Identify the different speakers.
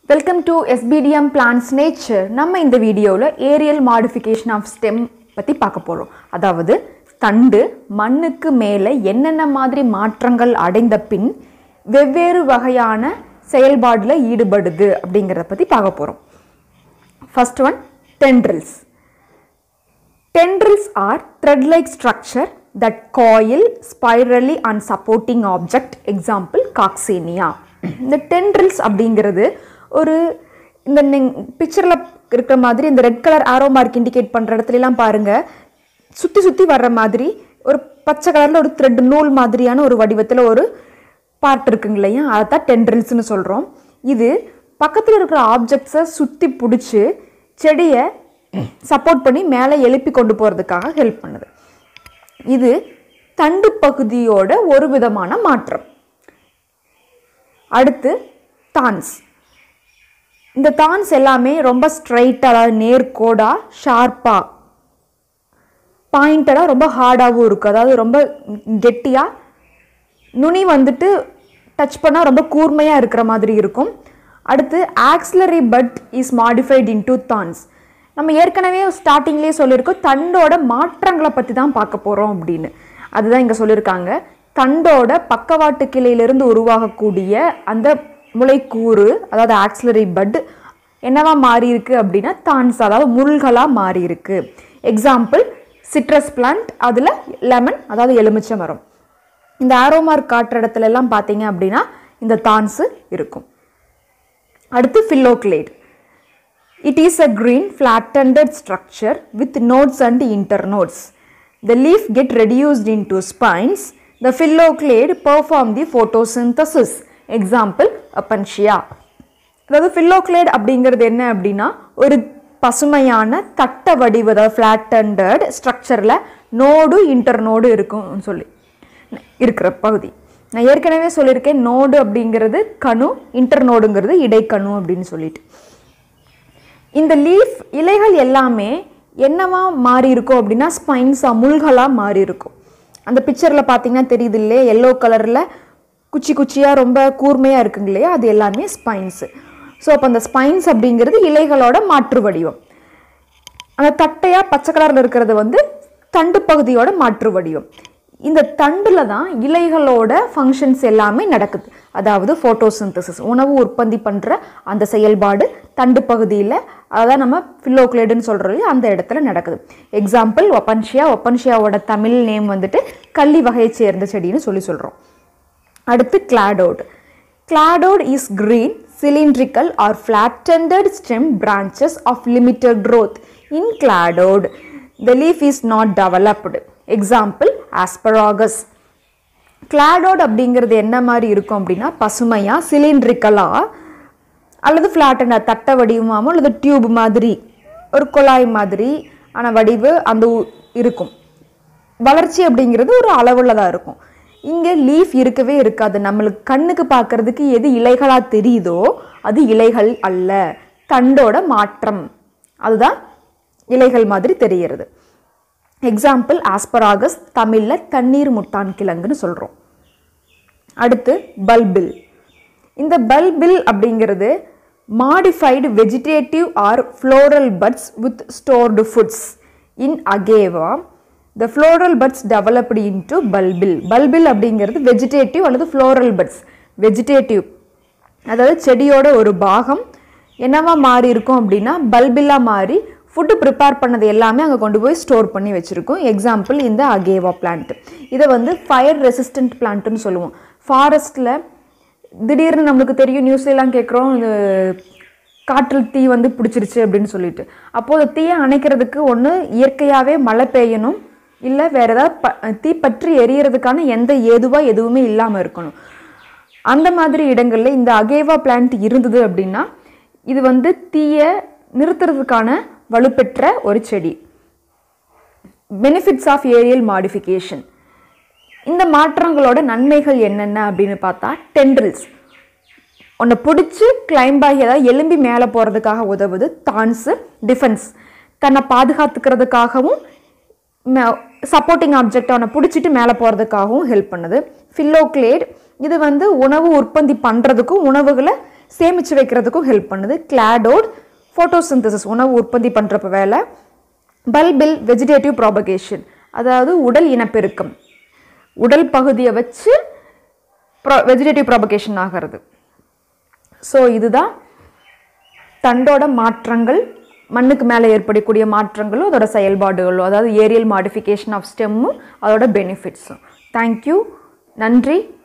Speaker 1: Welcome to SPDM plants nature நம்ம இந்த வீடியோவில் ஏரியல் மாடிஃபிகேஷன் ஆஃப் ஸ்டெம் பற்றி பார்க்க போகிறோம் அதாவது தண்டு மண்ணுக்கு மேலே என்னென்ன மாதிரி மாற்றங்கள் அடைந்த பின் வெவ்வேறு வகையான செயல்பாடில் ஈடுபடுது அப்படிங்கிறத பற்றி பார்க்க போகிறோம் first one tendrils Tendrils are thread-like structure that coil spirally on supporting object. Example, coccinea. இந்த tendrils அப்படிங்கிறது ஒரு இந்த பிக்சரில் இருக்கிற மாதிரி இந்த red colour arrow mark indicate பண்ணுற இடத்துலலாம் பாருங்க சுற்றி சுற்றி வர்ற மாதிரி ஒரு பச்சை கலரில் ஒரு த்ரெட் நூல் மாதிரியான ஒரு வடிவத்தில் ஒரு பார்ட் இருக்குங்க இல்லையா அதைத்தான் டென்ட்ரில்ஸ்னு சொல்கிறோம் இது பக்கத்தில் இருக்கிற ஆப்ஜெக்ட்ஸை சுற்றி பிடிச்சி செடியை சப்போர்ட் பண்ணி மேலே எழுப்பி கொண்டு போகிறதுக்காக ஹெல்ப் பண்ணுது இது தண்டு பகுதியோட ஒரு விதமான மாற்றம் அடுத்து தான்ஸ் இந்த தான்ஸ் எல்லாமே ரொம்ப ஸ்ட்ரைட்டாக அதாவது நேர்கோடாக ஷார்ப்பாக பாயிண்டடாக ரொம்ப ஹார்டாகவும் இருக்கும் அதாவது ரொம்ப கெட்டியாக நுனி வந்துட்டு டச் பண்ணால் ரொம்ப கூர்மையாக இருக்கிற மாதிரி இருக்கும் அடுத்து axillary bud is modified into thorns நம்ம ஏற்கனவே ஸ்டார்டிங்லேயே சொல்லியிருக்கோம் தண்டோட மாற்றங்களை பற்றி தான் பார்க்க போகிறோம் அப்படின்னு அதுதான் இங்கே சொல்லியிருக்காங்க தண்டோட பக்கவாட்டு கிளையிலிருந்து உருவாகக்கூடிய அந்த முளைக்கூறு அதாவது ஆக்சிலரி பட் என்னவா மாறி இருக்கு அப்படின்னா தான்ஸ் அதாவது முள்களாக மாறி இருக்கு எக்ஸாம்பிள் சிட்ரஸ் பிளான்ட் அதில் லெமன் அதாவது எலுமிச்சை மரம் இந்த ஆரோமார்க் காட்டுற இடத்துல எல்லாம் பார்த்தீங்க அப்படின்னா இந்த தான்ஸு இருக்கும் அடுத்து phylloclade it is a green flattened structure with nodes and internodes. The leaf get reduced into spines. The phylloclade perform the photosynthesis. Example, Apantia. அதாவது ஃபில்லோக்ளேட் அப்படிங்கிறது என்ன அப்படின்னா ஒரு பசுமையான தட்ட வடிவு அதாவது ஃப்ளாட்டண்டட் ஸ்ட்ரக்சரில் நோடு இன்டர்நோடு இருக்கும்னு சொல்லி இருக்கிற பகுதி நான் ஏற்கனவே சொல்லியிருக்கேன் நோடு அப்படிங்கிறது கணு இன்டர்நோடுங்கிறது இடைக்கணு அப்படின்னு சொல்லிட்டு இந்த லீஃப் இலைகள் எல்லாமே என்னவா மாறி இருக்கும் அப்படின்னா ஸ்பைன்ஸாக முள்களாக மாறி இருக்கும் அந்த பிக்சரில் பார்த்தீங்கன்னா தெரியுது இல்லையா எல்லோ கலரில் குச்சி குச்சியாக ரொம்ப கூர்மையாக இருக்குங்க இல்லையா அது எல்லாமே ஸ்பைன்ஸு ஸோ அப்போ அந்த ஸ்பைன்ஸ் அப்படிங்கிறது இலைகளோட மாற்று வடிவம் அந்த தட்டையாக பச்சை கலரில் இருக்கிறது வந்து தண்டு பகுதியோட மாற்று வடிவம் இந்த தண்டில் தான் இலைகளோட ஃபங்க்ஷன்ஸ் எல்லாமே நடக்குது அதாவது ஃபோட்டோசிந்தசிஸ் உணவு உற்பத்தி பண்ணுற அந்த செயல்பாடு தண்டு பகுதியில் அதான் நம்ம ஃபில்லோக்ளேடுன்னு சொல்கிறோம் அந்த இடத்துல நடக்குது எக்ஸாம்பிள் ஒப்பன்ஷியா ஒப்பன்ஷியாவோட தமிழ் நேம் வந்துட்டு கள்ளி வகையை சேர்ந்த செடின்னு சொல்லி சொல்கிறோம் அடுத்து cladode cladode is green cylindrical or flattened stem branches of limited growth in cladode the leaf is not developed example asparagus cladode அப்படிங்கிறது என்ன மாதிரி இருக்கும் அப்படின்னா பசுமையாக சிலிண்ட்ரிக்கலாக அல்லது ஃப்ளாட்டனாக தட்ட வடிவமாகவும் அல்லது டியூப் மாதிரி ஒரு குழாய் மாதிரி ஆன வடிவு அந்த உ- இருக்கும் வளர்ச்சி அப்படிங்கிறது ஒரு அளவுள்ளதாக இருக்கும் இங்கே லீஃப் இருக்கவே இருக்காது நம்மளுக்கு கண்ணுக்கு பார்க்கறதுக்கு எது இலைகளாக தெரியுதோ அது இலைகள் அல்ல தண்டோட மாற்றம் அதுதான் இலைகள் மாதிரி தெரிகிறது எக்ஸாம்பிள் ஆஸ்பராகஸ் தமிழில் தண்ணீர் முட்டான் கிழங்குன்னு சொல்கிறோம் அடுத்து பல்பில் இந்த பல்பில் அப்படிங்கிறது modified vegetative or floral buds with stored foods in agave the floral buds developed into bulbil bulbil அப்படிங்கிறது வெஜிடேட்டிவ் அல்லது ஃப்ளோரல் பட்ஸ் வெஜிடேட்டிவ் அதாவது செடியோட ஒரு பாகம் என்னவா மாறி இருக்கும் அப்படின்னா பல்பில்லாக மாறி ஃபுட்டு ப்ரிப்பேர் பண்ணது எல்லாமே அங்கே கொண்டு போய் ஸ்டோர் பண்ணி வச்சுருக்கோம் எக்ஸாம்பிள் இந்த அகேவா பிளான்ட் இதை வந்து ஃபயர் ரெசிஸ்டன்ட் பிளான்ட்டுன்னு சொல்லுவோம் ஃபாரஸ்ட்டில் திடீர்னு நம்மளுக்கு தெரியும் நியூஸ்லாம் கேட்குறோம் இது காற்றில் தீ வந்து பிடிச்சிருச்சு அப்படின்னு சொல்லிட்டு அப்போது அந்த தீயை அணைக்கிறதுக்கு ஒன்று இயற்கையாகவே மழை பெய்யணும் இல்லை வேறு ஏதாவது ப தீ பற்றி எரியறதுக்கான எந்த ஏதுவாக எதுவுமே இல்லாமல் இருக்கணும் அந்த மாதிரி இடங்களில் இந்த அகேவா பிளான்ட் இருந்தது அப்படின்னா இது வந்து தீயை நிறுத்துறதுக்கான வலுப்பெற்ற ஒரு செடி பெனிஃபிட்ஸ் ஆஃப் ஏரியல் மாடிஃபிகேஷன் இந்த மாற்றங்களோட நன்மைகள் என்னென்ன அப்படின்னு பார்த்தா டென்ட்ரில்ஸ் உன்னை பிடிச்சி கிளைம்ப் ஆகி அதாவது எலும்பி மேலே போகிறதுக்காக உதவுது தான்ஸு டிஃபென்ஸ் தன்னை பாதுகாத்துக்கிறதுக்காகவும் சப்போர்ட்டிங் ஆப்ஜெக்ட் அவனை பிடிச்சிட்டு மேலே போகிறதுக்காகவும் ஹெல்ப் பண்ணுது ஃபில்லோக்ளேட் இது வந்து உணவு உற்பத்தி பண்ணுறதுக்கும் உணவுகளை சேமித்து வைக்கிறதுக்கும் ஹெல்ப் பண்ணுது கிளாடோட் ஃபோட்டோசிந்தசிஸ் உணவு உற்பத்தி பண்ணுறப்ப வேலை பல்பில் வெஜிடேட்டிவ் ப்ராபகேஷன் அதாவது உடல் இனப்பெருக்கம் உடல் பகுதியை வச்சு ப்ரோ வெஜிடேட்டிவ் ப்ராபகேஷன் ஆகிறது ஸோ இதுதான் தண்டோட மாற்றங்கள் மண்ணுக்கு மேலே ஏற்படக்கூடிய மாற்றங்களும் அதோட செயல்பாடுகளும் அதாவது ஏரியல் மாடிஃபிகேஷன் ஆஃப் ஸ்டெம்மும் அதோட பெனிஃபிட்ஸும் தேங்க்யூ நன்றி